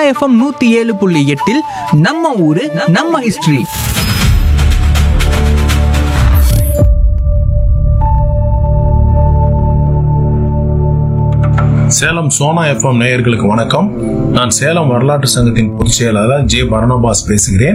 FM நூத்தி ஏழு புள்ளி எட்டில் நம்ம ஊரு நம்ம ஹிஸ்டரி சேலம் சோனா எஃப்எம் நேயர்களுக்கு வணக்கம் நான் சேலம் வரலாற்று சங்கத்தின் பொதுச் செயலாளர் ஜே பரணபாஸ் பேசுகிறேன்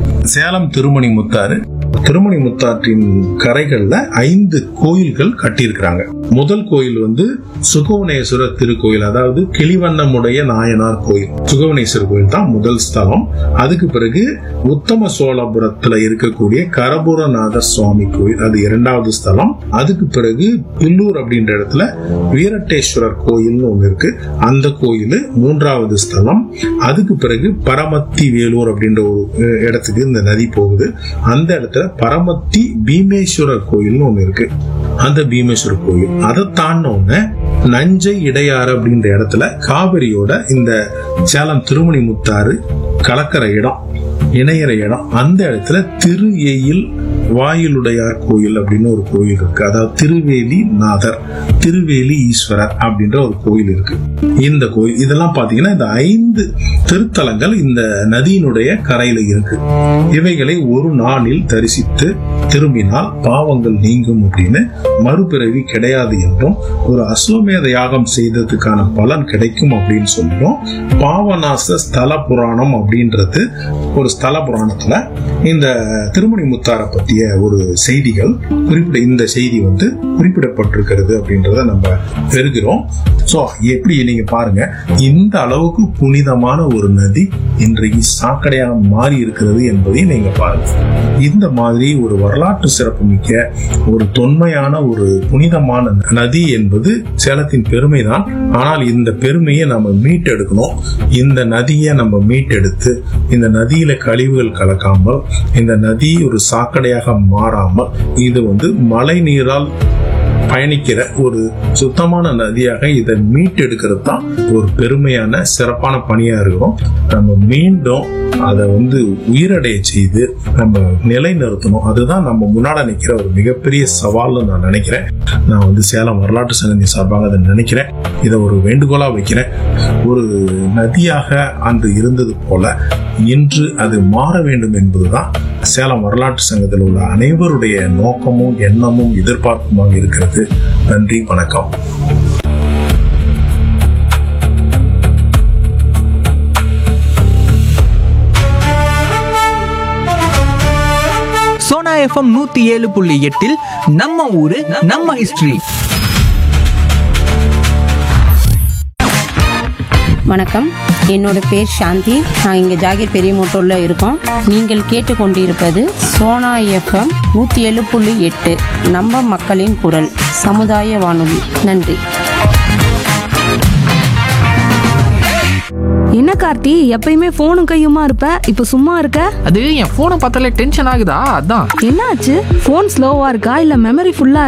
சேலம் திருமணி முத்தாறு திருமணி முத்தாற்றின் கரைகள்ல ஐந்து கோயில்கள் கட்டியிருக்கிறாங்க முதல் கோயில் வந்து சுகவனேஸ்வரர் திருக்கோயில் அதாவது கிளிவண்ணமுடைய நாயனார் கோயில் சுகவனேஸ்வரர் கோயில் தான் முதல் ஸ்தலம் அதுக்கு பிறகு உத்தம சோழபுரத்துல இருக்கக்கூடிய கரபுரநாதர் சுவாமி கோயில் அது இரண்டாவது ஸ்தலம் அதுக்கு பிறகு பில்லூர் அப்படின்ற இடத்துல வீரட்டேஸ்வரர் கோயில்னு ஒண்ணு இருக்கு அந்த கோயில் மூன்றாவது ஸ்தலம் அதுக்கு பிறகு பரமத்தி வேலூர் அப்படின்ற ஒரு அஹ், இடத்துக்கு இந்த நதி போகுது அந்த இடத்துல பரமத்தி பீமேஸ்வரர் கோயில்னு ஒண்ணு இருக்கு அந்த பீமேஸ்வரர் கோயில் அதை தாண்டின நஞ்சை இடையாறு அப்படின்ற இடத்துல காவிரியோட இந்த சேலம் திருமணி முத்தாறு கலக்கிற இடம் இணையிற இடம் அந்த இடத்துல திரு எயில் வாயிலுடையார் கோயில் அப்படின்னு ஒரு கோயில் இருக்கு அதாவது திருவேலி நாதர் திருவேலி ஈஸ்வரர் அப்படின்ற ஒரு கோயில் இருக்கு இந்த கோயில் இதெல்லாம் பாத்தீங்கன்னா இந்த ஐந்து திருத்தலங்கள் இந்த நதியினுடைய கரையில இருக்கு இவைகளை ஒரு நாளில் தரிசித்து திரும்பினால் பாவங்கள் நீங்கும் அப்படின்னு மறுபிறவி கிடையாது என்றும் ஒரு அஸ்வமேத யாகம் செய்ததுக்கான பலன் கிடைக்கும் அப்படின்னு சொல்லியும் பாவநாச ஸ்தல புராணம் அப்படின்றது ஒரு ஸ்தல புராணத்துல இந்த திருமணி முத்தாரை பற்றிய ஒரு செய்திகள் குறிப்பிட இந்த செய்தி வந்து குறிப்பிடப்பட்டிருக்கிறது அப்படின்றத நம்ம பெறுகிறோம் ஸோ எப்படி நீங்க பாருங்க இந்த அளவுக்கு புனிதமான ஒரு நதி இன்றைக்கு சாக்கடையாக மாறி இருக்கிறது என்பதையும் நீங்க பாருங்க இந்த மாதிரி ஒரு வரலாற்று சிறப்புமிக்க ஒரு தொன்மையான ஒரு புனிதமான நதி என்பது சேலத்தின் பெருமைதான் ஆனால் இந்த பெருமையை நம்ம மீட்டெடுக்கணும் இந்த நதியை நம்ம மீட்டெடுத்து இந்த நதியில கழிவுகள் கலக்காமல் இந்த நதி ஒரு சாக்கடையாக மாறாமல் இது வந்து மழை நீரால் பயணிக்கிற ஒரு சுத்தமான நதியாக இதை மீட்டெடுக்கிறது தான் ஒரு பெருமையான சிறப்பான பணியா இருக்கும் நம்ம மீண்டும் அதை வந்து உயிரடைய செய்து நம்ம நிலைநிறுத்தணும் அதுதான் நம்ம முன்னாடி நிற்கிற ஒரு மிகப்பெரிய சவால்னு நான் நினைக்கிறேன் நான் வந்து சேலம் வரலாற்று சங்கத்தின் சார்பாக அதை நினைக்கிறேன் இதை ஒரு வேண்டுகோளா வைக்கிறேன் ஒரு நதியாக அன்று இருந்தது போல இன்று அது மாற வேண்டும் என்பதுதான் சேலம் வரலாற்று சங்கத்தில் உள்ள அனைவருடைய நோக்கமும் எண்ணமும் எதிர்பார்ப்புமாக இருக்கிறது நன்றி வணக்கம் சோனா எஃப்எம் நூத்தி ஏழு புள்ளி எட்டில் நம்ம ஊரு நம்ம ஹிஸ்டரி வணக்கம் என்னோட பேர் சாந்தி நான் இங்கே ஜாகிர் பெரிய மோட்டூரில் இருக்கோம் நீங்கள் கேட்டுக்கொண்டிருப்பது சோனா எஃப்எம் நூற்றி ஏழு புள்ளி எட்டு நம்ம மக்களின் குரல் சமுதாய வானொலி நன்றி என்ன கார்த்தி எப்பயுமே போனும் கையுமா இருப்ப இப்ப சும்மா இருக்க அது என் போனை பார்த்தாலே டென்ஷன் ஆகுதா அதான் என்னாச்சு போன் ஸ்லோவா இருக்கா இல்ல மெமரி ஃபுல்லா